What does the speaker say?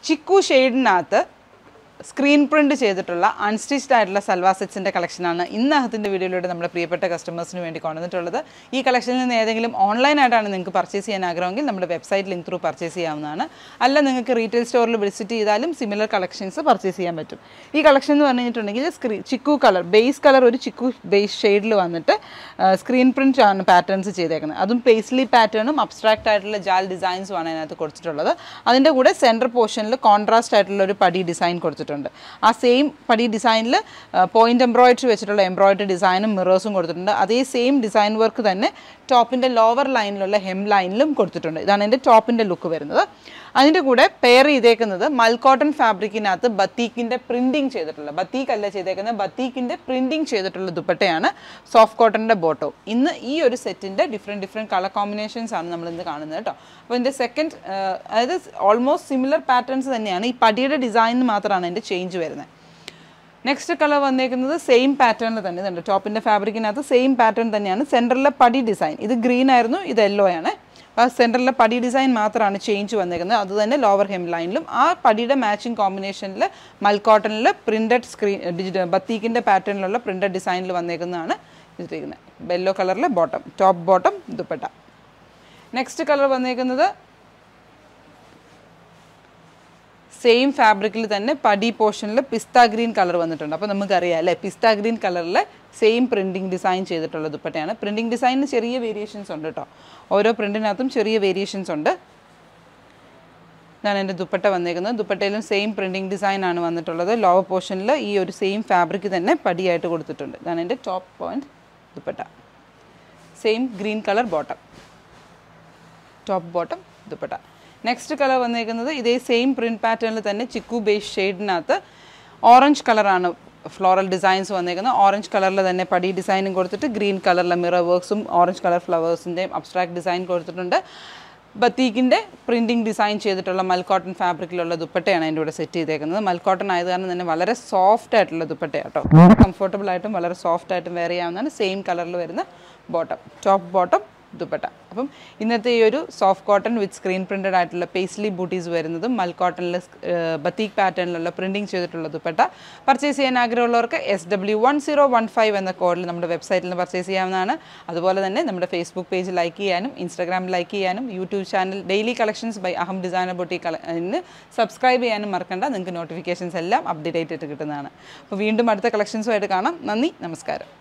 ചിക്കു ഷെയ്ഡിനകത്ത് screen print ചെയ്തിട്ടുള്ള unstitched ആയിട്ടുള്ള സൽവാർ സെറ്റ്സിൻ്റെ കളക്ഷനാണ് ഇന്നഹത്തിൻ്റെ വീഡിയോയിലൂടെ നമ്മുടെ പ്രിയപ്പെട്ട കസ്റ്റമേഴ്സിന് വേണ്ടി കൊണ്ടുവന്നിട്ടുള്ളത് ഈ കളക്ഷനിൽ നിന്ന് ഏതെങ്കിലും ഓൺലൈനായിട്ടാണ് നിങ്ങൾക്ക് പർച്ചേസ് ചെയ്യാൻ ആഗ്രഹമെങ്കിൽ നമ്മുടെ വെബ്സൈറ്റ് ലിങ്ക് ത്രൂ പർച്ചേസ് ചെയ്യാവുന്നതാണ് അല്ല നിങ്ങൾക്ക് റീറ്റെയിൽ സ്റ്റോറിൽ വിസിറ്റ് ചെയ്താലും സിമിലർ കളക്ഷൻസ് പർച്ചേസ് ചെയ്യാൻ പറ്റും ഈ കളക്ഷൻ എന്ന് പറഞ്ഞു കഴിഞ്ഞിട്ടുണ്ടെങ്കിൽ സ്ക്രീ ചിക്കു കളർ ബേസ് കളർ ഒരു ചിക്കു ബേസ് ഷെയ്ഡിൽ വന്നിട്ട് സ്ക്രീൻ പ്രിന്റ് ആണ് പാറ്റേൺസ് ചെയ്തേക്കുന്നത് അതും പേസ്ലി പാറ്റേണും അബ്സ്ട്രാക്റ്റ് ആയിട്ടുള്ള ജാൽ ഡിസൈൻസും ആണ് അതിനകത്ത് കൊടുത്തിട്ടുള്ളത് അതിൻ്റെ കൂടെ സെൻറ്റർ പോർഷനിൽ കോൺട്രാസ്റ്റ് ആയിട്ടുള്ള ഒരു പടി ഡിസൈൻ കൊടുത്തിട്ടുണ്ട് ആ സെയിം പടി ഡിസൈനിൽ പോയിന്റ് എംബ്രോയിഡറി വെച്ചിട്ടുള്ള എംബ്രോയിഡറി ഡിസൈനും മിറേഴ്സും കൊടുത്തിട്ടുണ്ട് അതേ സെയിം ഡിസൈൻ വർക്ക് തന്നെ ടോപ്പിൻ്റെ ലോവർ ലൈനിലുള്ള ഹെം ലൈനിലും കൊടുത്തിട്ടുണ്ട് ഇതാണ് എൻ്റെ ടോപ്പിൻ്റെ ലുക്ക് വരുന്നത് അതിൻ്റെ കൂടെ പെയർ ചെയ്തേക്കുന്നത് മൽക്കോട്ടൺ ഫാബ്രിക്കിനകത്ത് ബത്തീക്കിൻ്റെ പ്രിൻറ്റിങ് ചെയ്തിട്ടുള്ള ബത്തീക്ക് അല്ല ചെയ്തേക്കുന്നത് ബത്തീക്കിൻ്റെ പ്രിൻറ്റിങ് ചെയ്തിട്ടുള്ള ദുപ്പട്ടയാണ് സോഫ്റ്റ് കോട്ടണിൻ്റെ ബോട്ടോ ഇന്ന് ഈ ഒരു സെറ്റിൻ്റെ ഡിഫറെൻറ്റ് ഡിഫറെൻറ്റ് കളർ കോമ്പിനേഷൻസ് ആണ് നമ്മൾ ഇന്ന് കാണുന്നത് കേട്ടോ അപ്പോൾ ഇതിൻ്റെ സെക്കൻഡ് അതായത് ഓൾമോസ്റ്റ് സിമിലർ പാറ്റേൺസ് തന്നെയാണ് ഈ പടിയുടെ ഡിസൈനിന് മാത്രമാണ് അതിൻ്റെ ചേഞ്ച് വരുന്നത് നെക്സ്റ്റ് കളർ വന്നേക്കുന്നത് സെയിം പാറ്റേണിൽ തന്നെ ഇതുണ്ട് ടോപ്പിൻ്റെ ഫാബ്രിക്കിനകത്ത് സെയിം പാറ്റേൺ തന്നെയാണ് സെൻറ്ററിലെ പടി ഡിസൈൻ ഇത് ഗ്രീൻ ആയിരുന്നു ഇത് യെല്ലോ ആണ് അപ്പോൾ ആ സെൻറ്ററിലെ പടി ഡിസൈൻ മാത്രമാണ് ചേഞ്ച് വന്നേക്കുന്നത് അത് തന്നെ ലോവർ ഹെം ലൈനിലും ആ പടിയുടെ മാച്ചിങ് കോമ്പിനേഷനിൽ മൽക്കോട്ടണിൽ പ്രിൻറ്റഡ് സ്ക്രീൻ ഡിജിറ്റൽ ബത്തീക്കിൻ്റെ പാറ്റേണിലുള്ള പ്രിൻറ്റഡ് ഡിസൈനിൽ വന്നേക്കുന്നതാണ് ഇതിരിക്കുന്നത് യെല്ലോ കളറിലെ bottom top bottom dupatta next colour വന്നേക്കുന്നത് സെയിം ഫാബ്രിക്കിൽ തന്നെ പടി പോർഷനിൽ പിസ്ത ഗ്രീൻ കളർ വന്നിട്ടുണ്ട് അപ്പോൾ നമുക്കറിയാം അല്ലേ പിസ്ത ഗ്രീൻ കളറിൽ സെയിം പ്രിൻറ്റിങ് ഡിസൈൻ ചെയ്തിട്ടുള്ള ദുപ്പട്ടയാണ് പ്രിൻറ്റിങ് ഡിസൈനിന് ചെറിയ വേരിയേഷൻസ് ഉണ്ട് കേട്ടോ ഓരോ പ്രിൻറ്റിനകത്തും ചെറിയ വേരിയേഷൻസ് ഉണ്ട് ഇതാണ് എൻ്റെ ദുപ്പട്ട വന്നേക്കുന്നത് ദുപ്പട്ടയിലും സെയിം പ്രിൻറ്റിങ് ഡിസൈൻ ആണ് വന്നിട്ടുള്ളത് ലോവർ പോർഷനിൽ ഈ ഒരു സെയിം ഫാബ്രിക് തന്നെ പടിയായിട്ട് കൊടുത്തിട്ടുണ്ട് ഇതാണ് എൻ്റെ top point dupatta same green colour bottom top bottom dupatta next colour വന്നേക്കുന്നത് ഇതേ സെയിം പ്രിൻറ്റ് പാറ്റേണിൽ തന്നെ ചിക്കു ബേസ് ഷെയ്ഡിനകത്ത് ഓറഞ്ച് കളറാണ് ഫ്ലോറൽ ഡിസൈൻസ് വന്നേക്കുന്നത് ഓറഞ്ച് കളറിൽ തന്നെ പടി ഡിസൈനും കൊടുത്തിട്ട് ഗ്രീൻ കളറിലെ മിറർ വർക്ക്സും ഓറഞ്ച് കളർ ഫ്ലവേഴ്സിൻ്റെയും അബ്സ്ട്രാക്ട് ഡിസൈൻ കൊടുത്തിട്ടുണ്ട് ബത്തീക്കിൻ്റെ പ്രിൻറ്റിങ് ഡിസൈൻ ചെയ്തിട്ടുള്ള മൽക്കോട്ടൺ ഫാബ്രിക്കിലുള്ള ദുപ്പട്ടയാണ് അതിൻ്റെ കൂടെ സെറ്റ് ചെയ്തേക്കുന്നത് മൽക്കോട്ടൺ ആയത് കാരണം തന്നെ വളരെ സോഫ്റ്റ് ആയിട്ടുള്ള ദുപ്പട്ടയാട്ടോ വളരെ കംഫർട്ടബിൾ ആയിട്ടും വളരെ സോഫ്റ്റ് ആയിട്ടും വെയർ ചെയ്യാവുന്നതാണ് സെയിം കളറിൽ വരുന്ന ബോട്ടം ടോപ്പ് ബോട്ടം ദുപ്പട്ട അപ്പം ഇന്നത്തെ ഈ ഒരു soft cotton with screen printed ആയിട്ടുള്ള പേസ്ലി ബൂട്ടീസ് വരുന്നതും മൽ കോട്ടണിൽ ബത്തീക് പാറ്റേണിലുള്ള പ്രിൻറ്റിങ് ചെയ്തിട്ടുള്ള ദുപ്പട്ട പർച്ചേസ് ചെയ്യാൻ ആഗ്രഹമുള്ളവർക്ക് S W one zero one five എന്ന കോഡിൽ നമ്മുടെ വെബ്സൈറ്റിൽ നിന്ന് പർച്ചേസ് ചെയ്യാവുന്നതാണ് അതുപോലെ തന്നെ നമ്മുടെ ഫേസ്ബുക്ക് പേജ് ലൈക്ക് ചെയ്യാനും ഇൻസ്റ്റാഗ്രാമിൽ ലൈക്ക് ചെയ്യാനും YouTube channel daily collections by Aham designer boutique subscribe ചെയ്യാനും മറക്കണ്ട നിങ്ങൾക്ക് നോട്ടിഫിക്കേഷൻസ് എല്ലാം അപ്ഡേറ്റ് ആയിട്ട് കിട്ടുന്നതാണ് അപ്പോൾ വീണ്ടും അടുത്ത കളക്ഷൻസുമായിട്ട് കാണാം നന്ദി നമസ്കാരം